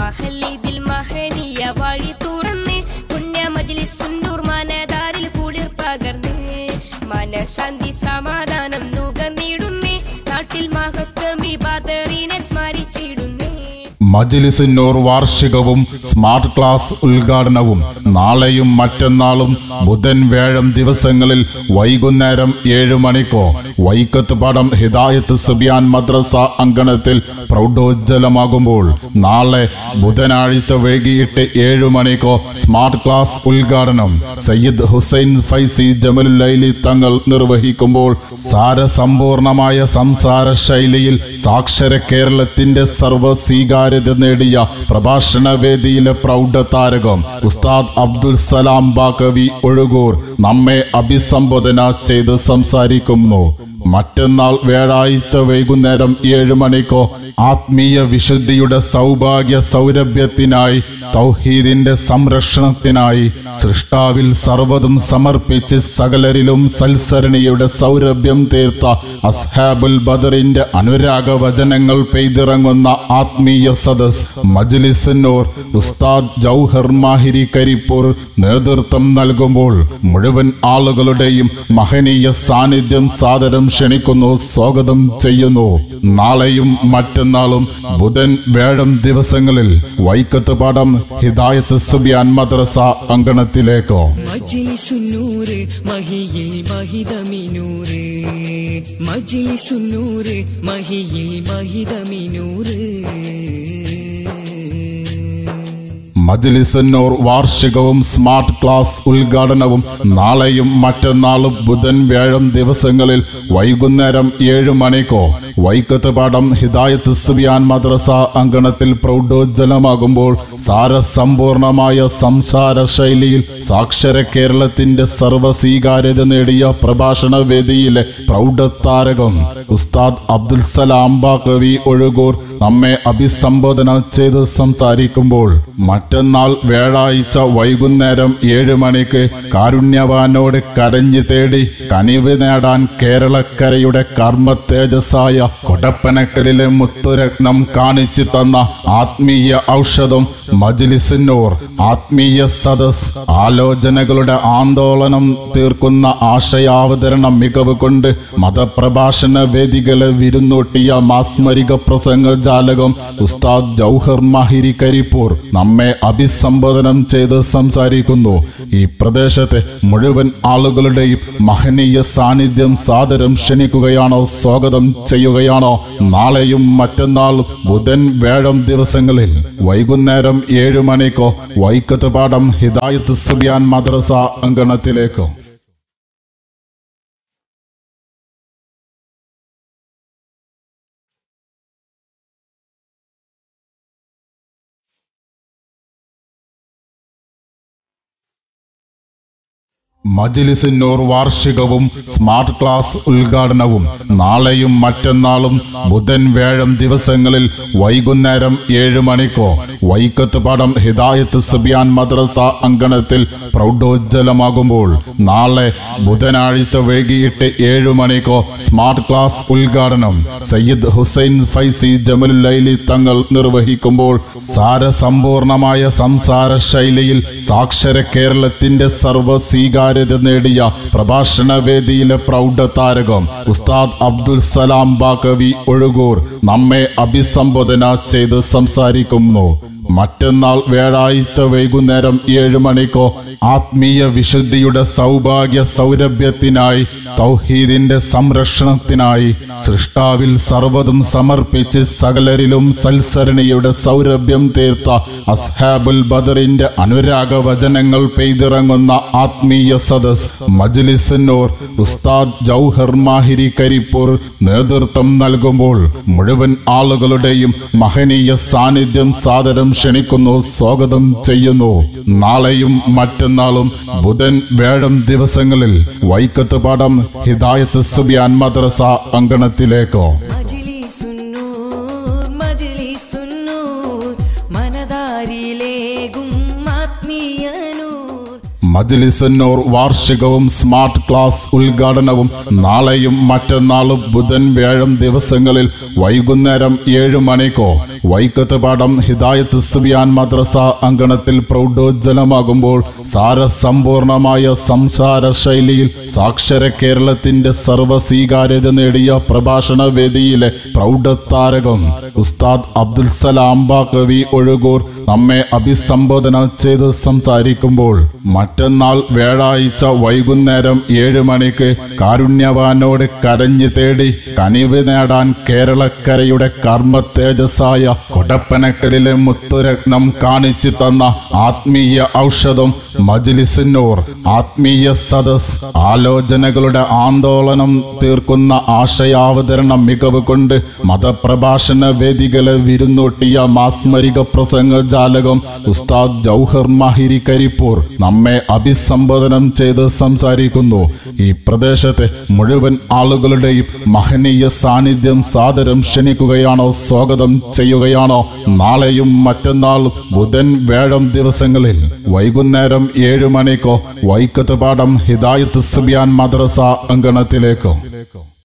മഹല്ലിതിൽ മഹനീയ വഴി തുറന്ന് പുണ്യ മജ്ലിസ് തുന്നൂർ മനതാരിൽ കുളിർ പകർന്ന് മനഃശാന്തി സമാധാനം നുകർന്നിടുന്നേ നാട്ടിൽ മഹത്വം വിബാദറിനെ സ്മരിച്ചിടുന്നേ മജിലിസിന്നൂർ വാർഷികവും സ്മാർട്ട് ക്ലാസ് ഉദ്ഘാടനവും നാളെയും മറ്റന്നാളും ബുധൻ വ്യാഴം ദിവസങ്ങളിൽ വൈകുന്നേരം ഏഴ് മണിക്കോ വൈക്കത്ത് പടം ഹിദായത്ത് സുബിയാൻ മദ്രസ അങ്കണത്തിൽ പ്രൗഢോജ്ജലമാകുമ്പോൾ നാളെ ബുധനാഴ്ച വൈകിട്ട് ഏഴ് മണിക്കോ സ്മാർട്ട് ക്ലാസ് ഉദ്ഘാടനം സയ്യിദ് ഹുസൈൻ ഫൈസി ജമലുല്ലൈലി തങ്ങൾ നിർവഹിക്കുമ്പോൾ സാരസമ്പൂർണമായ സംസാര ശൈലിയിൽ സാക്ഷര കേരളത്തിന്റെ സർവ സ്വീകാര്യത നേടിയ പ്രഭാഷണ വേദിയിലെ പ്രൗഢ താരകം ഉസ്താദ് അബ്ദുൽ സലാം ബാക്കവി ഒഴുകൂർ നമ്മെ അഭിസംബോധന ചെയ്ത് സംസാരിക്കുന്നു മറ്റന്നാൾ വ്യാഴാഴ്ച വൈകുന്നേരം ഏഴ് മണിക്കോ ആത്മീയ വിശുദ്ധിയുടെ സൗഭാഗ്യ സൗരഭ്യത്തിനായി തൗഹീദിന്റെ സംരക്ഷണത്തിനായി സൃഷ്ടാവിൽ സർവ്വതും സമർപ്പിച്ച് സകലരിലും സൽസരണിയുടെ സൗരഭ്യം തീർത്ത അസ്ഹാബുൽ ബദറിന്റെ അനുരാഗ വചനങ്ങൾ പെയ്തിറങ്ങുന്ന ആത്മീയ സദസ് മജ്ലിസിന്നൂർ ഉസ്താദ് ജൗഹർ മാഹിരി കരിപ്പൂർ നേതൃത്വം നൽകുമ്പോൾ മുഴുവൻ ആളുകളുടെയും മഹനീയ സാന്നിധ്യം സാദരം ക്ഷണിക്കുന്നു സ്വാഗതം ചെയ്യുന്നു നാളെയും മറ്റന്നാളും ബുധൻ വ്യാഴം ദിവസങ്ങളിൽ വൈക്കത്ത് പാടം ഹിദായത്ത് സുബിയാൻ മദ്രസ അങ്കണത്തിലേക്കോ മജിലിസുന്നൂറ് മഹിയിൽ മഹിതമിനൂറ് മജിലിസുന്നൂറ് മഹിയിൽ മഹിതമിനൂറ് മജ്ലിസന്നൂർ വാർഷികവും സ്മാർട്ട് ക്ലാസ് ഉദ്ഘാടനവും നാളെയും മറ്റന്നാളും ബുധൻ വ്യാഴം ദിവസങ്ങളിൽ വൈകുന്നേരം ഏഴ് മണിക്കോ വൈക്കത്ത് പാടം ഹിദായത്ത് സുബിയാൻ മദ്രസ അങ്കണത്തിൽ പ്രൗഢോജ്ജലമാകുമ്പോൾ സാരസമ്പൂർണമായ സംസാര ശൈലിയിൽ സാക്ഷര കേരളത്തിന്റെ സർവ സ്വീകാര്യത നേടിയ പ്രഭാഷണ വേദിയിലെ പ്രൗഢതാരകം ഉസ്താദ് അബ്ദുൽ സലാം ബാക്കവി ഒഴുകൂർ നമ്മെ അഭിസംബോധന ചെയ്ത് സംസാരിക്കുമ്പോൾ മറ്റന്നാൾ വ്യാഴാഴ്ച വൈകുന്നേരം ഏഴ് മണിക്ക് കാരുണ്യവാനോട് കരഞ്ഞു തേടി കനിവ് നേടാൻ കേരളക്കരയുടെ കർമ്മ തേജസ്സായ കൊടപ്പനക്കലിലെ മുത്തുരത്നം കാണിച്ചു തന്ന ആത്മീയ ഔഷധം മജ്ലിസിന്നൂർ ആത്മീയ സദസ് ആലോചനകളുടെ ആന്തോളനം തീർക്കുന്ന ആശയാവതരണ മികവ് കൊണ്ട് മതപ്രഭാഷണ വേദികളെ വിരുന്നൂട്ടിയ മാസ്മരിക പ്രസംഗ ജാലകം ഉസ്താദ് ജൗഹർ മാഹിരി കരിപ്പൂർ നമ്മെ അഭിസംബോധനം ചെയ്ത് സംസാരിക്കുന്നു ഈ പ്രദേശത്തെ മുഴുവൻ ആളുകളുടെയും മഹനീയ സാന്നിധ്യം സാദരം ക്ഷണിക്കുകയാണോ സ്വാഗതം ചെയ്യുകയാണോ നാളെയും മറ്റന്നാളും ബുധൻ വ്യാഴം ദിവസങ്ങളിൽ വൈകുന്നേരം ഏഴ് മണിക്കോ വൈക്കത്ത് പാടം ഹിദായത്ത് സുബിയാൻ മദ്രസ അങ്കണത്തിലേക്കോ മജ്ലിസിന്നൂർ വാർഷികവും സ്മാർട്ട് ക്ലാസ് ഉദ്ഘാടനവും നാളെയും മറ്റന്നാളും ബുധൻ വ്യാഴം ദിവസങ്ങളിൽ വൈകുന്നേരം ഏഴ് മണിക്കോ വൈക്കത്ത് പടം ഹിദായത്ത് സുബിയാൻ മദ്രസ അങ്കണത്തിൽ പ്രൗഢോജ്ജലമാകുമ്പോൾ നാളെ ബുധനാഴ്ച വൈകിട്ട് ഏഴ് മണിക്കോ സ്മാർട്ട് ക്ലാസ് ഉദ്ഘാടനം സയ്യിദ് ഹുസൈൻ ഫൈസി ജമലുല്ലൈലി തങ്ങൾ നിർവഹിക്കുമ്പോൾ സാരസമ്പൂർണമായ സംസാര ശൈലിയിൽ സാക്ഷര കേരളത്തിന്റെ സർവ സ്വീകാര്യത നേടിയ പ്രഭാഷണ വേദിയിലെ പ്രൗഢ താരകം ഉസ്താദ് അബ്ദുൽ സലാം ബാക്കവി ഒഴുകൂർ നമ്മെ അഭിസംബോധന ചെയ്ത് സംസാരിക്കുന്നു മറ്റന്നാൾ വ്യാഴാഴ്ച വൈകുന്നേരം ഏഴ് മണിക്കോ ആത്മീയ വിശുദ്ധിയുടെ സൗഭാഗ്യ സൗരഭ്യത്തിനായി തൗഹീദിന്റെ സംരക്ഷണത്തിനായി സൃഷ്ടാവിൽ സർവ്വതും സമർപ്പിച്ച് സകലരിലും സൽസരണിയുടെ സൗരഭ്യം തീർത്ത അസ്ഹാബുൽ ബദറിന്റെ അനുരാഗ വചനങ്ങൾ പെയ്തിറങ്ങുന്ന ആത്മീയ സദസ് മജ്ലിസിന്നൂർ ഉസ്താദ് ജൗഹർ മാഹിരി കരിപ്പൂർ നേതൃത്വം നൽകുമ്പോൾ മുഴുവൻ ആളുകളുടെയും മഹനീയ സാന്നിധ്യം സാദരം ക്ഷണിക്കുന്നു സ്വാഗതം ചെയ്യുന്നു നാളെയും മറ്റന്നാളും ബുധൻ വ്യാഴം ദിവസങ്ങളിൽ വൈക്കത്ത് പാടം ഹിദായത്ത് സുബിയാൻ മദ്രസ അങ്കണത്തിലേക്കോ മജിലിസുന്നൂർ മജിലിസുന്നൂർ മനതാരിലേകും ആത്മീയനൂർ മജ്ലിസന്നൂർ വാർഷികവും സ്മാർട്ട് ക്ലാസ് ഉദ്ഘാടനവും നാളെയും മറ്റന്നാളും ബുധൻ വ്യാഴം ദിവസങ്ങളിൽ വൈകുന്നേരം ഏഴ് മണിക്കോ വൈക്കത്ത് പാടം ഹിദായത്ത് സുബിയാൻ മദ്രസ അങ്കണത്തിൽ പ്രൗഢോജ്വലമാകുമ്പോൾ സാരസമ്പൂർണമായ സംസാര ശൈലിയിൽ സാക്ഷര കേരളത്തിന്റെ സർവസ്വീകാര്യത നേടിയ പ്രഭാഷണ വേദിയിലെ പ്രൗഢതാരകം ഉസ്താദ് അബ്ദുൽ സലാം ബാക്കവി ഒഴുകൂർ നമ്മെ അഭിസംബോധന ചെയ്ത് സംസാരിക്കുമ്പോൾ മറ്റന്നാൾ വ്യാഴാഴ്ച വൈകുന്നേരം ഏഴ് മണിക്ക് കാരുണ്യവാനോട് കരഞ്ഞു തേടി കനിവ് നേടാൻ കേരളക്കരയുടെ കർമ്മ തേജസ്സായ കൊടപ്പനക്കലിലെ മുത്തുരത്നം കാണിച്ചു തന്ന ആത്മീയ ഔഷധം മജ്ലിസിന്നൂർ ആത്മീയ സദസ് ആലോചനകളുടെ ആന്തോളനം തീർക്കുന്ന ആശയാവതരണ മികവ് കൊണ്ട് മതപ്രഭാഷണ വേദികളെ വിരുന്നൂട്ടിയ മാസ്മരിക പ്രസംഗ ജാലകം ഉസ്താദ് ജൗഹർ മാഹിരി കരിപ്പൂർ നമ്മെ അഭിസംബോധനം ചെയ്ത് സംസാരിക്കുന്നു ഈ പ്രദേശത്തെ മുഴുവൻ ആളുകളുടെയും മഹനീയ സാന്നിധ്യം സാദരം ക്ഷണിക്കുകയാണോ സ്വാഗതം ചെയ്യുകയാണോ നാളെയും മറ്റന്നാളും ബുധൻ വേഴം ദിവസങ്ങളിൽ വൈകുന്നേരം ഏഴ് മണിക്കോ വൈക്കത്ത് പാടം ഹിദായത്ത് സുബിയാൻ മദ്രസ അങ്കണത്തിലേക്കോ